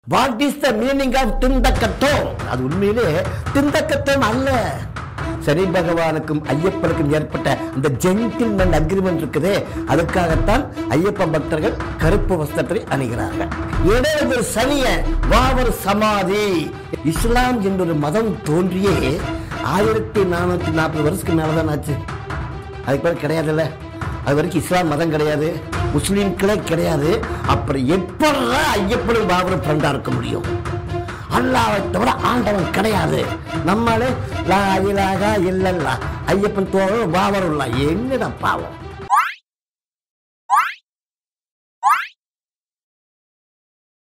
what is the meaning of திண்டக்கத்தோம் அது உண்மையிலே திண்டக்கத்தோம் அல்ல சனி பகவானுக்கும் ஐயப்பனுக்கும் ஏற்பட்ட அந்த ஜென்டில்மேன் அக்ரிமெண்ட் இருக்குதே அதுக்காகத்தான் ஐயப்ப பக்தர்கள் கருப்பு வஸ்திரத்தை அணிகிறார்கள் இடையில சனிய வாவர் சமாதி இஸ்லாம் என்றொரு மதம் தோன்றியே ஆயிரத்தி நானூத்தி நாற்பது வருஷத்துக்கு மேலதான் ஆச்சு அதுக்கு மேல கிடையாதுல்ல அது வரைக்கும் இஸ்லாம் மதம் கிடையாது முஸ்லீம்களே கிடையாது அப்புறம் எப்படா ஐயப்பனும் பாபரும் ஃப்ரெண்டா இருக்க முடியும் அல்லாவை தவிர ஆண்டவன் கிடையாது நம்மளே லா இலாகா இல்லல்லா ஐயப்பன் தோழர் பாபருல்லா என்னடா பாவம்